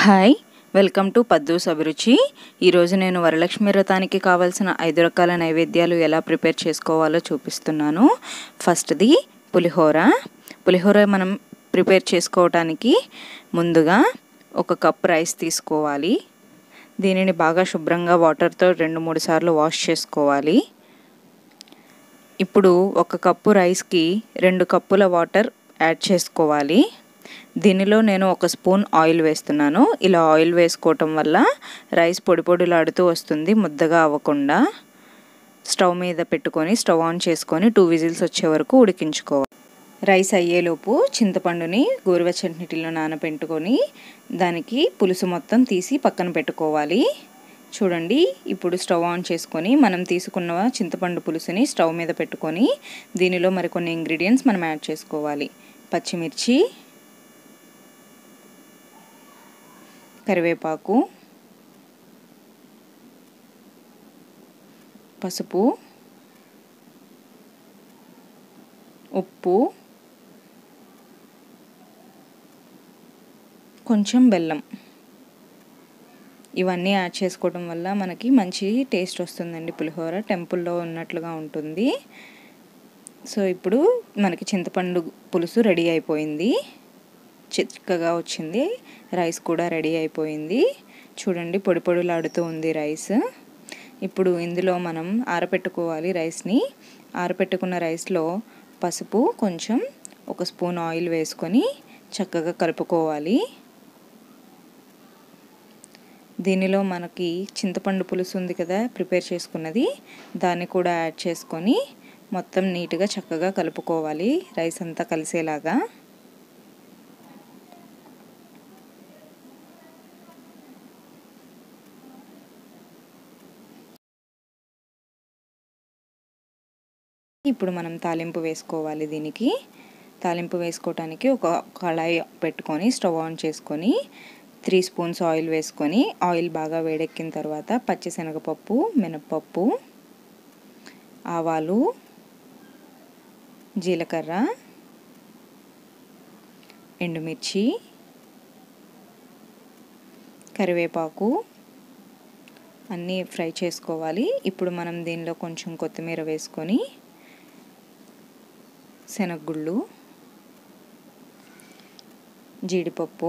hi welcome to పద్దూస్ అభిరుచి ఈరోజు నేను వరలక్ష్మి వ్రతానికి కావాల్సిన ఐదు రకాల నైవేద్యాలు ఎలా ప్రిపేర్ చేసుకోవాలో చూపిస్తున్నాను ఫస్ట్ది పులిహోర పులిహోర మనం ప్రిపేర్ చేసుకోవటానికి ముందుగా ఒక కప్ రైస్ తీసుకోవాలి దీనిని బాగా శుభ్రంగా వాటర్తో రెండు మూడు సార్లు వాష్ చేసుకోవాలి ఇప్పుడు ఒక కప్పు రైస్కి రెండు కప్పుల వాటర్ యాడ్ చేసుకోవాలి దీనిలో నేను ఒక స్పూన్ ఆయిల్ వేస్తున్నాను ఇలా ఆయిల్ వేసుకోవటం వల్ల రైస్ పొడి పొడిలాడుతూ వస్తుంది ముద్దగా అవ్వకుండా స్టవ్ మీద పెట్టుకొని స్టవ్ ఆన్ చేసుకొని టూ విజిల్స్ వచ్చే వరకు ఉడికించుకోవాలి రైస్ అయ్యేలోపు చింతపండుని గోరువెచ్చని నీటిలో నానబెట్టుకొని దానికి పులుసు మొత్తం తీసి పక్కన పెట్టుకోవాలి చూడండి ఇప్పుడు స్టవ్ ఆన్ చేసుకొని మనం తీసుకున్న చింతపండు పులుసుని స్టవ్ మీద పెట్టుకొని దీనిలో మరికొన్ని ఇంగ్రీడియంట్స్ మనం యాడ్ చేసుకోవాలి పచ్చిమిర్చి కరివేపాకు పసుపు ఉప్పు కొంచెం బెల్లం ఇవన్నీ యాడ్ చేసుకోవడం వల్ల మనకి మంచి టేస్ట్ వస్తుందండి పులిహోర టెంపుల్లో ఉన్నట్లుగా ఉంటుంది సో ఇప్పుడు మనకి చింతపండు పులుసు రెడీ అయిపోయింది చిక్కగా వచ్చింది రైస్ కూడా రెడీ అయిపోయింది చూడండి పొడి పొడిలాడుతూ ఉంది రైస్ ఇప్పుడు ఇందులో మనం ఆరపెట్టుకోవాలి రైస్ని ఆరపెట్టుకున్న రైస్లో పసుపు కొంచెం ఒక స్పూన్ ఆయిల్ వేసుకొని చక్కగా కలుపుకోవాలి దీనిలో మనకి చింతపండు పులుసు ఉంది కదా ప్రిపేర్ చేసుకున్నది దాన్ని కూడా యాడ్ చేసుకొని మొత్తం నీట్గా చక్కగా కలుపుకోవాలి రైస్ అంతా కలిసేలాగా ఇప్పుడు మనం తాలింపు వేసుకోవాలి దీనికి తాలింపు వేసుకోవటానికి ఒక కళాయి పెట్టుకొని స్టవ్ ఆన్ చేసుకొని త్రీ స్పూన్స్ ఆయిల్ వేసుకొని ఆయిల్ బాగా వేడెక్కిన తర్వాత పచ్చిశనగపప్పు మినప్పప్పు ఆవాలు జీలకర్ర ఎండుమిర్చి కరివేపాకు అన్నీ ఫ్రై చేసుకోవాలి ఇప్పుడు మనం దీనిలో కొంచెం కొత్తిమీర వేసుకొని శనగగుళ్ళు జీడిపప్పు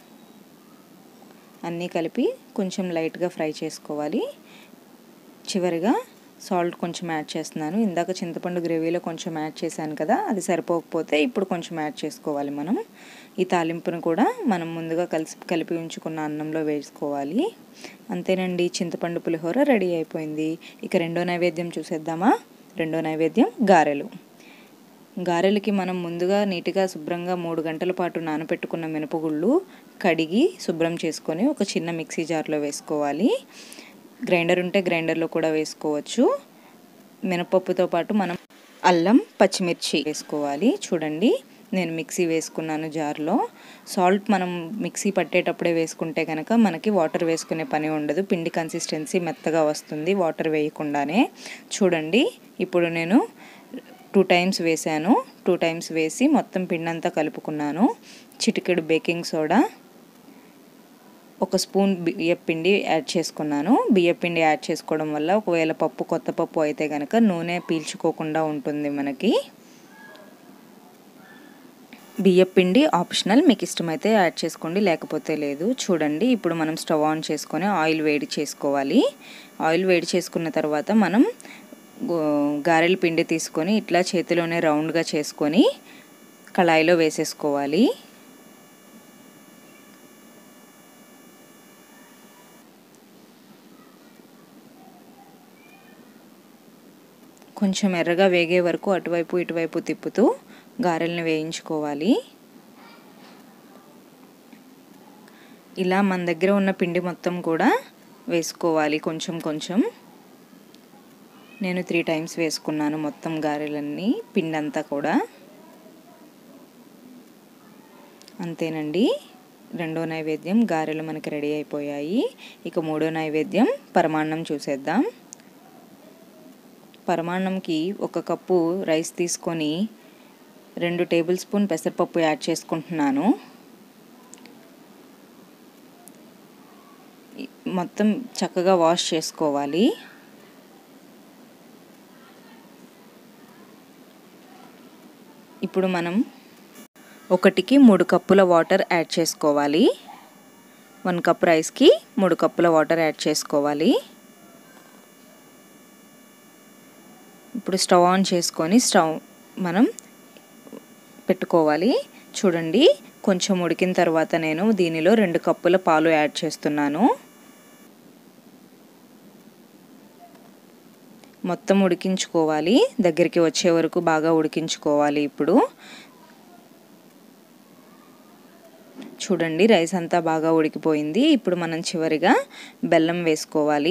అన్నీ కలిపి కొంచెం లైట్గా ఫ్రై చేసుకోవాలి చివరిగా సాల్ట్ కొంచెం యాడ్ చేస్తున్నాను ఇందాక చింతపండు గ్రేవీలో కొంచెం యాడ్ చేశాను కదా అది సరిపోకపోతే ఇప్పుడు కొంచెం యాడ్ చేసుకోవాలి మనం ఈ తాలింపును కూడా మనం ముందుగా కలిసి కలిపి ఉంచుకున్న అన్నంలో వేసుకోవాలి అంతేనండి చింతపండు పులిహోర రెడీ అయిపోయింది ఇక రెండో నైవేద్యం చూసేద్దామా రెండో నైవేద్యం గారెలు గారెలకి మనం ముందుగా నీట్గా శుభ్రంగా మూడు గంటల పాటు నానబెట్టుకున్న మినపగుళ్ళు కడిగి శుభ్రం చేసుకొని ఒక చిన్న మిక్సీ జార్లో వేసుకోవాలి గ్రైండర్ ఉంటే గ్రైండర్లో కూడా వేసుకోవచ్చు మినపప్పుతో పాటు మనం అల్లం పచ్చిమిర్చి వేసుకోవాలి చూడండి నేను మిక్సీ వేసుకున్నాను జార్లో సాల్ట్ మనం మిక్సీ పట్టేటప్పుడే వేసుకుంటే కనుక మనకి వాటర్ వేసుకునే పని ఉండదు పిండి కన్సిస్టెన్సీ మెత్తగా వస్తుంది వాటర్ వేయకుండానే చూడండి ఇప్పుడు నేను టూ టైమ్స్ వేసాను టూ టైమ్స్ వేసి మొత్తం పిండి అంతా కలుపుకున్నాను చిటికెడు బేకింగ్ సోడా ఒక స్పూన్ బియ్యం పిండి యాడ్ చేసుకున్నాను బియ్యం పిండి యాడ్ చేసుకోవడం వల్ల ఒకవేళ పప్పు కొత్త పప్పు అయితే కనుక నూనె పీల్చుకోకుండా ఉంటుంది మనకి బియ్యం పిండి ఆప్షనల్ మీకు ఇష్టమైతే యాడ్ చేసుకోండి లేకపోతే లేదు చూడండి ఇప్పుడు మనం స్టవ్ ఆన్ చేసుకొని ఆయిల్ వేడి చేసుకోవాలి ఆయిల్ వేడి చేసుకున్న తర్వాత మనం గారెల పిండి తీసుకొని ఇట్లా చేతిలోనే రౌండ్గా చేసుకొని కళాయిలో వేసేసుకోవాలి కొంచెం ఎర్రగా వేగే వరకు అటువైపు ఇటువైపు తిప్పుతూ గారెల్ని వేయించుకోవాలి ఇలా మన దగ్గర ఉన్న పిండి మొత్తం కూడా వేసుకోవాలి కొంచెం కొంచెం నేను త్రీ టైమ్స్ వేసుకున్నాను మొత్తం గారెలన్నీ పిండి అంతా కూడా అంతేనండి రెండో నైవేద్యం గారెలు మనకి రెడీ అయిపోయాయి ఇక మూడో నైవేద్యం పరమాన్నం చూసేద్దాం పరమాన్నంకి ఒక కప్పు రైస్ తీసుకొని రెండు టేబుల్ స్పూన్ పెసరపప్పు యాడ్ చేసుకుంటున్నాను మొత్తం చక్కగా వాష్ చేసుకోవాలి ఇప్పుడు మనం ఒకటికి మూడు కప్పుల వాటర్ యాడ్ చేసుకోవాలి వన్ కప్ రైస్కి మూడు కప్పుల వాటర్ యాడ్ చేసుకోవాలి ఇప్పుడు స్టవ్ ఆన్ చేసుకొని స్టవ్ మనం పెట్టుకోవాలి చూడండి కొంచెం ఉడికిన తర్వాత నేను దీనిలో రెండు కప్పుల పాలు యాడ్ చేస్తున్నాను మొత్తం ఉడికించుకోవాలి దగ్గరికి వచ్చే వరకు బాగా ఉడికించుకోవాలి ఇప్పుడు చూడండి రైస్ అంతా బాగా ఉడికిపోయింది ఇప్పుడు మనం చివరిగా బెల్లం వేసుకోవాలి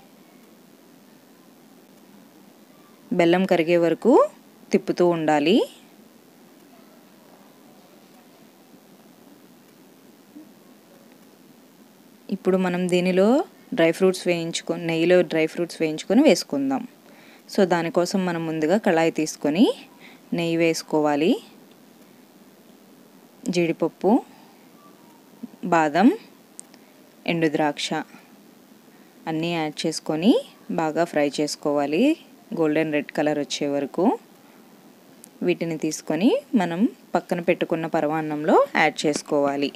బెల్లం కరిగే వరకు తిప్పుతూ ఉండాలి ఇప్పుడు మనం దీనిలో డ్రై ఫ్రూట్స్ వేయించుకొని నెయ్యిలో డ్రై ఫ్రూట్స్ వేయించుకొని వేసుకుందాం సో దానికోసం మనం ముందుగా కళాయి తీసుకొని నెయ్యి వేసుకోవాలి జీడిపప్పు బాదం ఎండు ద్రాక్ష అన్నీ యాడ్ చేసుకొని బాగా ఫ్రై చేసుకోవాలి గోల్డెన్ రెడ్ కలర్ వచ్చే వరకు వీటిని తీసుకొని మనం పక్కన పెట్టుకున్న పరమాన్నంలో యాడ్ చేసుకోవాలి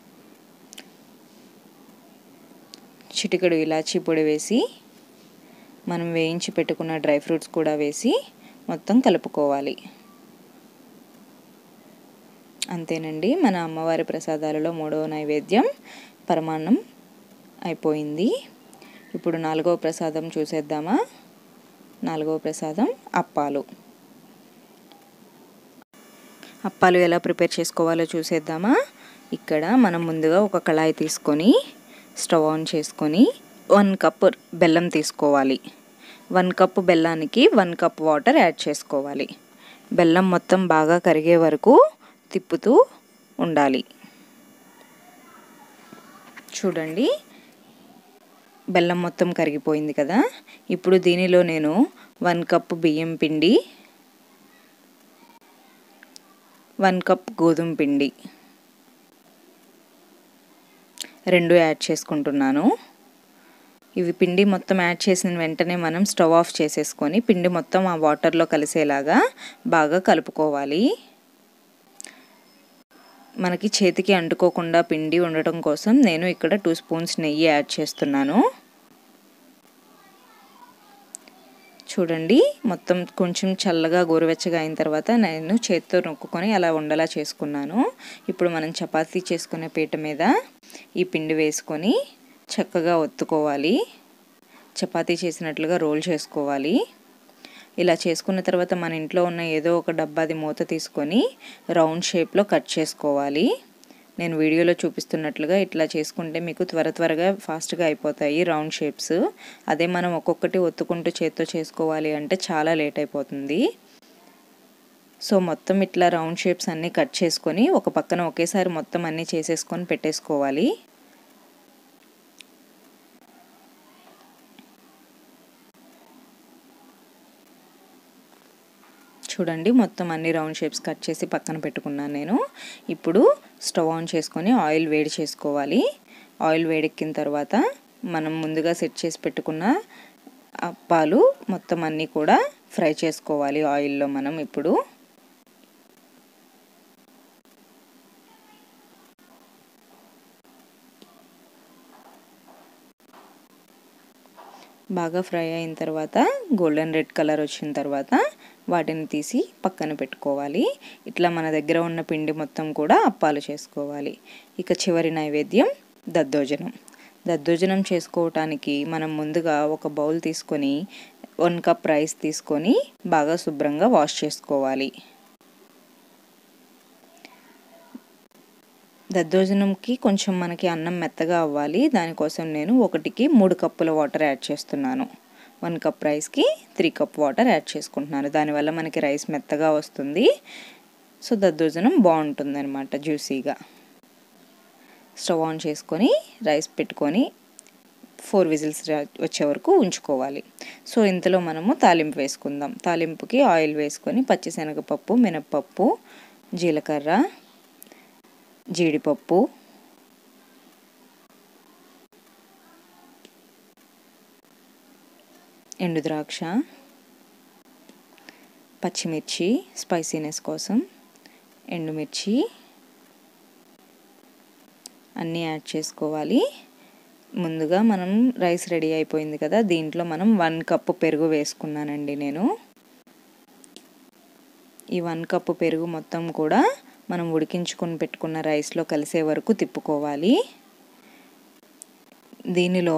చిటికెడు ఇలాచీ పొడి వేసి మనం వేయించి పెట్టుకున్న డ్రై ఫ్రూట్స్ కూడా వేసి మొత్తం కలుపుకోవాలి అంతేనండి మన అమ్మవారి ప్రసాదాలలో మూడవ నైవేద్యం పరమాన్నం అయిపోయింది ఇప్పుడు నాలుగవ ప్రసాదం చూసేద్దామా నాలుగవ ప్రసాదం అప్పాలు అప్పాలు ఎలా ప్రిపేర్ చేసుకోవాలో చూసేద్దామా ఇక్కడ మనం ముందుగా ఒక కళాయి తీసుకొని స్టవ్ ఆన్ చేసుకొని వన్ కప్ బెల్లం తీసుకోవాలి వన్ కప్ బెల్లానికి వన్ కప్ వాటర్ యాడ్ చేసుకోవాలి బెల్లం మొత్తం బాగా కరిగే వరకు తిప్పుతూ ఉండాలి చూడండి బెల్లం మొత్తం కరిగిపోయింది కదా ఇప్పుడు దీనిలో నేను వన్ కప్ బియ్యం పిండి వన్ కప్ గోధుమ పిండి రెండు యాడ్ చేసుకుంటున్నాను ఇవి పిండి మొత్తం యాడ్ చేసిన వెంటనే మనం స్టవ్ ఆఫ్ చేసేసుకొని పిండి మొత్తం ఆ వాటర్లో కలిసేలాగా బాగా కలుపుకోవాలి మనకి చేతికి అంటుకోకుండా పిండి ఉండటం కోసం నేను ఇక్కడ టూ స్పూన్స్ నెయ్యి యాడ్ చేస్తున్నాను చూడండి మొత్తం కొంచెం చల్లగా గోరువెచ్చగా అయిన తర్వాత నేను చేతితో నొక్కుకొని అలా ఉండలా చేసుకున్నాను ఇప్పుడు మనం చపాతీ చేసుకునే పీట మీద ఈ పిండి వేసుకొని చక్కగా ఒత్తుకోవాలి చపాతీ చేసినట్లుగా రోల్ చేసుకోవాలి ఇలా చేసుకున్న తర్వాత మన ఇంట్లో ఉన్న ఏదో ఒక డబ్బాది మూత తీసుకొని రౌండ్ షేప్లో కట్ చేసుకోవాలి నేను వీడియోలో చూపిస్తున్నట్లుగా ఇట్లా చేసుకుంటే మీకు త్వర త్వరగా ఫాస్ట్గా అయిపోతాయి రౌండ్ షేప్స్ అదే మనం ఒక్కొక్కటి ఒత్తుకుంటూ చేత్తో చేసుకోవాలి అంటే చాలా లేట్ అయిపోతుంది సో మొత్తం ఇట్లా రౌండ్ షేప్స్ అన్నీ కట్ చేసుకొని ఒక పక్కన ఒకేసారి మొత్తం అన్నీ చేసేసుకొని పెట్టేసుకోవాలి చూడండి మొత్తం అన్ని రౌండ్ షేప్స్ కట్ చేసి పక్కన పెట్టుకున్నాను నేను ఇప్పుడు స్టవ్ ఆన్ చేసుకొని ఆయిల్ వేడి చేసుకోవాలి ఆయిల్ వేడెక్కిన తర్వాత మనం ముందుగా సెట్ చేసి పెట్టుకున్న అప్పాలు మొత్తం అన్నీ కూడా ఫ్రై చేసుకోవాలి ఆయిల్లో మనం ఇప్పుడు బాగా ఫ్రై అయిన తర్వాత గోల్డెన్ రెడ్ కలర్ వచ్చిన తర్వాత వాటిని తీసి పక్కన పెట్టుకోవాలి ఇట్లా మన దగ్గర ఉన్న పిండి మొత్తం కూడా అప్పాలు చేసుకోవాలి ఇక చివరి నైవేద్యం దద్దోజనం దద్దోజనం చేసుకోవటానికి మనం ముందుగా ఒక బౌల్ తీసుకొని వన్ కప్ రైస్ తీసుకొని బాగా శుభ్రంగా వాష్ చేసుకోవాలి దద్దోజనంకి కొంచెం మనకి అన్నం మెత్తగా అవ్వాలి దానికోసం నేను ఒకటికి మూడు కప్పుల వాటర్ యాడ్ చేస్తున్నాను వన్ కప్ రైస్కి త్రీ కప్ వాటర్ యాడ్ చేసుకుంటున్నాను దానివల్ల మనకి రైస్ మెత్తగా వస్తుంది సో దద్దోజనం బాగుంటుంది అనమాట జ్యూసీగా స్టవ్ ఆన్ చేసుకొని రైస్ పెట్టుకొని ఫోర్ విజిల్స్ వచ్చే వరకు ఉంచుకోవాలి సో ఇంతలో మనము తాలింపు వేసుకుందాం తాలింపుకి ఆయిల్ వేసుకొని పచ్చిశనగపప్పు మినప్పప్పు జీలకర్ర జీడిపప్పు ఎండు ద్రాక్ష పచ్చిమిర్చి స్పైసీనెస్ కోసం ఎండుమిర్చి అన్నీ యాడ్ చేసుకోవాలి ముందుగా మనం రైస్ రెడీ అయిపోయింది కదా దీంట్లో మనం వన్ కప్పు పెరుగు వేసుకున్నానండి నేను ఈ వన్ కప్పు పెరుగు మొత్తం కూడా మనం ఉడికించుకొని పెట్టుకున్న రైస్లో కలిసే వరకు తిప్పుకోవాలి దీనిలో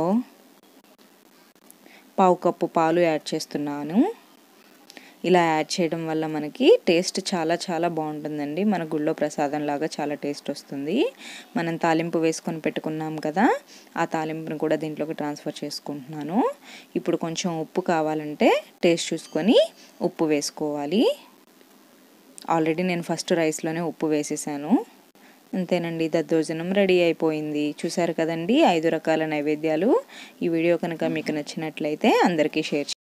పావు కప్పు పాలు యాడ్ చేస్తున్నాను ఇలా యాడ్ చేయడం వల్ల మనకి టేస్ట్ చాలా చాలా బాగుంటుందండి మన గుళ్ళో ప్రసాదం లాగా చాలా టేస్ట్ వస్తుంది మనం తాలింపు వేసుకొని పెట్టుకున్నాం కదా ఆ తాలింపును కూడా దీంట్లోకి ట్రాన్స్ఫర్ చేసుకుంటున్నాను ఇప్పుడు కొంచెం ఉప్పు కావాలంటే టేస్ట్ చూసుకొని ఉప్పు వేసుకోవాలి ఆల్రెడీ నేను ఫస్ట్ రైస్లోనే ఉప్పు వేసేసాను అంతేనండి దద్దోజనం రెడీ అయిపోయింది చూసారు కదండి ఐదు రకాల నైవేద్యాలు ఈ వీడియో కనుక మీకు నచ్చినట్లయితే అందరికీ షేర్